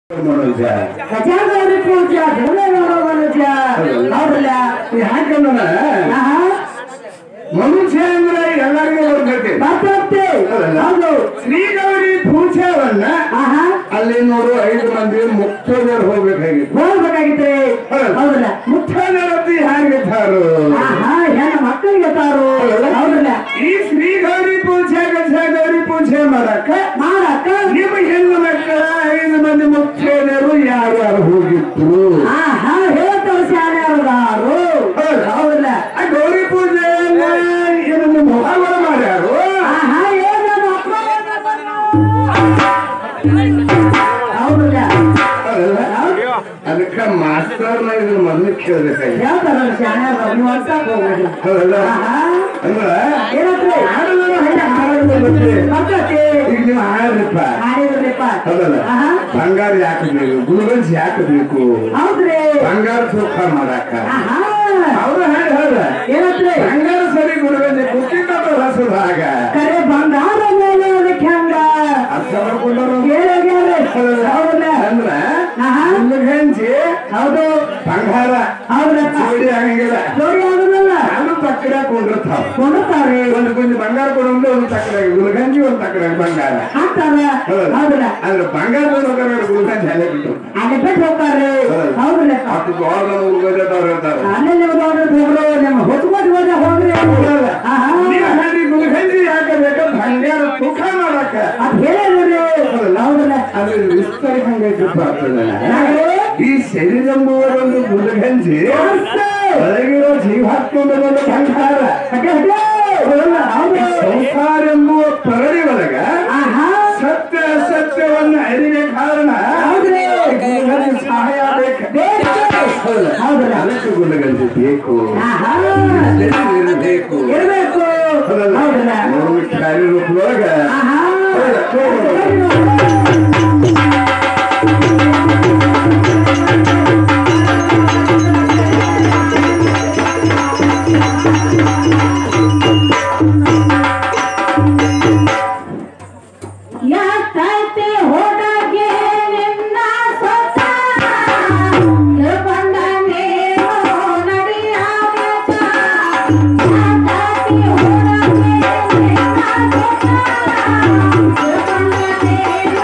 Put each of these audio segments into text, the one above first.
ಮನೋಜ ಗಜಾಗೌರಿ ಪೂಜಾ ದೇವೇಗೌಡ ಮನುಜ ಹೌದಲ್ಲ ಯಾಕಂದ್ರ ಆಹಾ, ಮನುಷ್ಯ ಅಂದ್ರೆ ಎಲ್ಲರಿಗೂ ಬರ್ತೈತಿ ಬರ್ತೈತೆ. ಹೌದು ಶ್ರೀ ಗೌರಿ ಪೂಜೆವನ್ನ ಆಹಾ ಅಲ್ಲಿ ನೋಡು ಐದು ಮಂದಿ ಮುಕ್ತೋದರ್ ಹೋಗ್ಬೇಕಾಗಿತ್ತು ಹೋಗ್ಬೇಕಾಗಿತ್ರಿ ಹೌದಲ್ಲ ಮುಕ್ತೋದರತಿ ಹೇಗಿದ್ದಾರು ಆಹಾ ಹೆಣ್ಣ ಮಕ್ಕಳಿಗೆ ತಾರು ಹೌದಲ್ಲ ಈ ಶ್ರೀ ಗೌರಿ ಪೂಜೆ ಗಜ ಗೌರಿ ಪೂಜೆ ಮಾಡಕ್ಕ ಮಾಡಕ್ಕ ನಿಮ್ಮ ಹೆಣ್ಣು ಮಕ್ಕಳ ಐದು ಮಂದಿ ಮುಖ್ಯರು ಯಾರ್ಯಾರು ಹೋಗಿತ್ತು ಆಹಾ ಹೇಳ್ತಾವ ಶಾಲೆಯವರು ಹೌದಲ್ಲ ಆ ಗೌರಿ ಪೂಜೆಯನ್ನ ಇದನ್ನು ಮೊಹವರ ಮಾಡ್ಯಾರು ಆಹಾ ಏನು ಹೌದಲ್ಲ ಅದಲ್ಲ? ಅದಕ್ಕ ಮಾಸ್ತರ್ನ ಇದನ್ನ ಮೊದಲು ಕೇಳ್ಬೇಕಾಗಿ ಹೇಳ್ತಾರಲ್ಲ ಶಾಲೆಯವರು ನೀವು ಅಂತ ಹೋಗ್ಬೇಡಿ ಹೌದಲ್ಲ ಆಹಾ ಅಂದ್ರ ಏನಂತ್ರಿ ಹಾಡುದನ್ನ ಹಂಗೆ ಹಾಡೋದು ಗೊತ್ತೇ. ಬರ್ತೈತಿ ಈಗ ನೀವು ಹಾಡ್ರಿಪ್ಪ ಹಾಡಿದ್ರಪ್ಪ ಹೌದಲ್ಲ ಆಹಾ ಬಂಗಾರ ಯಾಕೆ ಬೇಕು ಗುಲ್ಗಂಜ್ ಯಾಕೆ ಬೇಕು ಹೌದ್ರಿ ಬಂಗಾರ ಸುಖ ಮಾಡಾಕ ಆಹಾ ಅವ್ರು ಹಾಡು ಹಾಡ ಏನಂತ್ರಿ ಬಂಗಾರ ಸರಿ ಗುಲ್ಗಂಜ್ ಕುಕ್ಕಿದ್ದ ರಸದ ಹಾಗ ಕರೆ ಬಂಗಾರ ಮೇಲೆ ಅದಕ್ಕೆ ಹೆಂಗ ಅರ್ಥ ಮಾಡ್ಕೊಂಡರು ಕೇಳಿ ಹೌದಲ್ಲ ಅಂದ್ರ ಆಹಾ ಗುಲ್ಗಂಜಿ ಹೌದು ಬಂಗಾರ ಹೌದಪ್ಪ ಜೋಡಿ ಆಗಂಗಿಲ್ಲ ಜೋಡಿ ಆಗುದಲ್ಲ ನಾನು ತಕ್ಕಡ ಕೊಂಡಿರ್ತಾವ ಕೊಂಡುತ್ತಾರೆ ಒಂದು ಕೊಂಚ ಬಂಗಾರ ಕೊಡೋದು ಒಂದು ತಕ್ಕಡ ಗುಲ್ಗಂಜಿ ಒಂದು ತಕ್ಕಡ ಬಂಗಾರ ಹಾಕ್ತಾರ ಹೌದಲ್ಲ ಅಂದ್ರೆ ಬಂಗಾರ ಹೋಗ್ತಾರೆ ಗುಲ್ಗಂಜಿ ಅಲ್ಲೇ ಬಿಟ್ಟು ಅಲ್ಲಿ ಬಿಟ್ಟು ಹೋಗ್ತಾರೆ ಹೌದಲ್ಲಪ್ಪ ಅಷ್ಟು ದೊಡ್ಡ ಉಳ್ಗೋದವ್ರು ಹೇಳ್ತಾರೆ ಅಲ್ಲಲ್ಲಿ ಹೋದ್ರೆ ಹೋಗ್ರು ನಿಮ್ಮ ಹೊತ್ಕೊಂಡು ಹೋದ್ರೆ ಹೋಗ್ರಿ ಆಹಾ ನೀವು ಹೇಳಿ ಗುಲ್ಗಂಜಿ ಯಾಕೆ ಬೇಕು ಬಂಗಾರ ಸುಖ ಮಾಡಕ್ಕ ಅದ್ ಹೇಳಿದ್ರಿ ಹೌದಲ್ಲ ಅದ್ರ ವಿಸ್ತಾರ ಹಂಗೈತಪ್ಪ ಆಗ್ತದೆ ಯಾಕ್ರಿ? ಈ ಶರೀರಂಬುವ ಒಂದು ಗುಲ್ಗಂಜಿ ಒಳಗಿರೋ ಜೀವ ಹಾಕೊಂಡು ಬಂದ ಬಂಗಾರ ಹಟ್ಟೆ ಹಟ್ಟೆ ಹೌದಲ್ಲ ಹೌದು ಸಂಸಾರ ಎಂಬುವ ಪರಡಿ ಒಳಗ ಆಹಾ ಸತ್ಯ ಅಸತ್ಯವನ್ನ ಅರಿವೆ ಕಾರಣ ಹೌದ್ರಿ ಗುಲ್ಗಂಜಿ ಸಹಾಯ ಬೇಕು ಬೇಕು. ಹೌದಲ್ಲ ಅದಕ್ಕೆ ಗುಲ್ಗಂಜಿ ಬೇಕು ಆಹಾ ಬೇಕು ಇರ್ಬೇಕು ಹೌದಲ್ಲ ಮೂರು ಕಾರ್ಯರೂಪದೊಳಗ ಆಹಾ ಯಾಕೈತೆ ಹೋದಾಗೆ ನಿನ್ನ ಸೊತ್ತ ತಿಳ್ಕೊಂಡ ನೀನು ನಡಿಯಾಬೇಕ ಯಾಕೈತೆ ಹೋದಾಗೆ ನಿನ್ನ ಸೊತ್ತ ತಿಳ್ಕೊಂಡ ನೀನು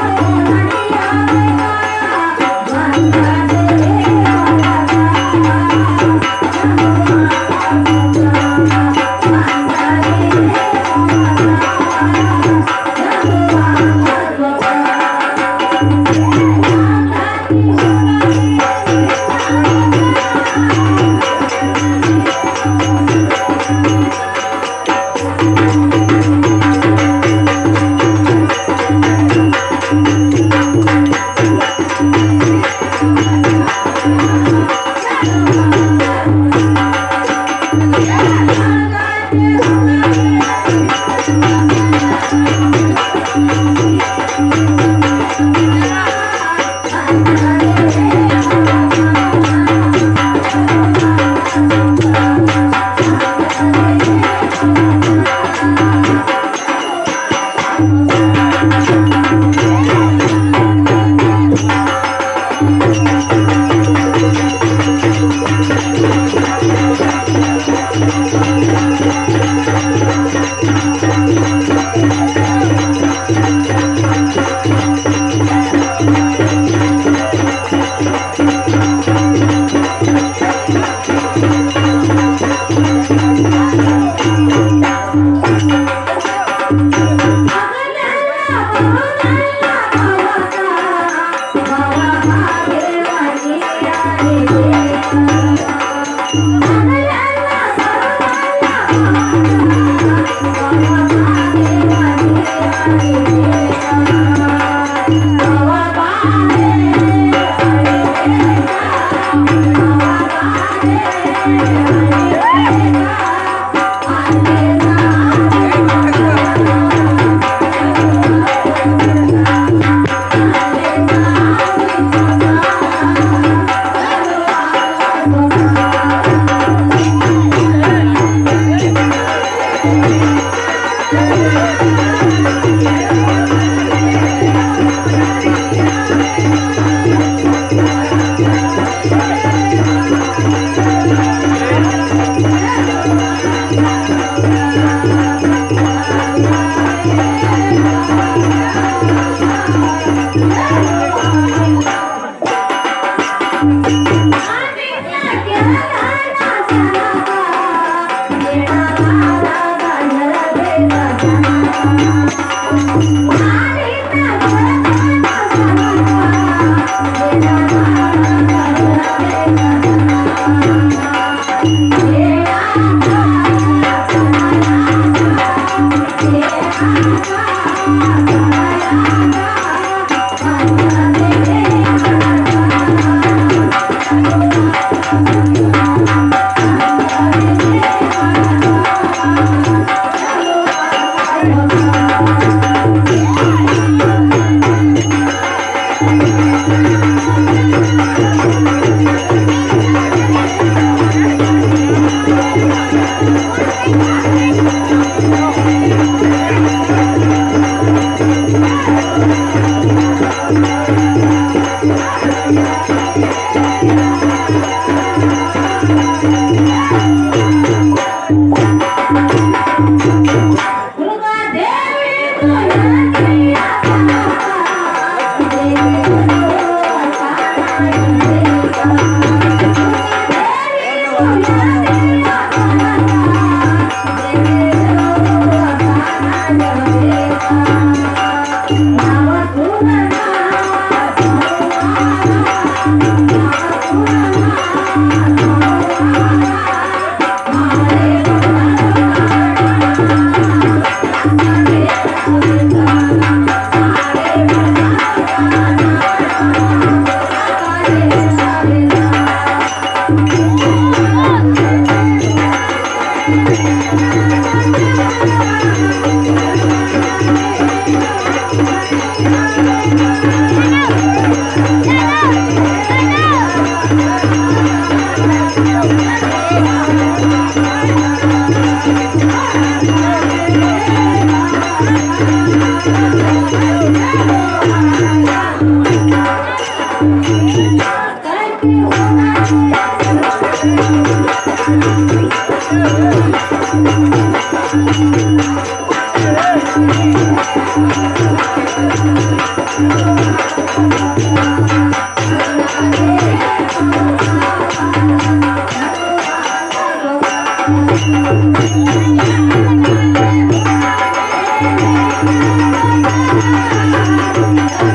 Thank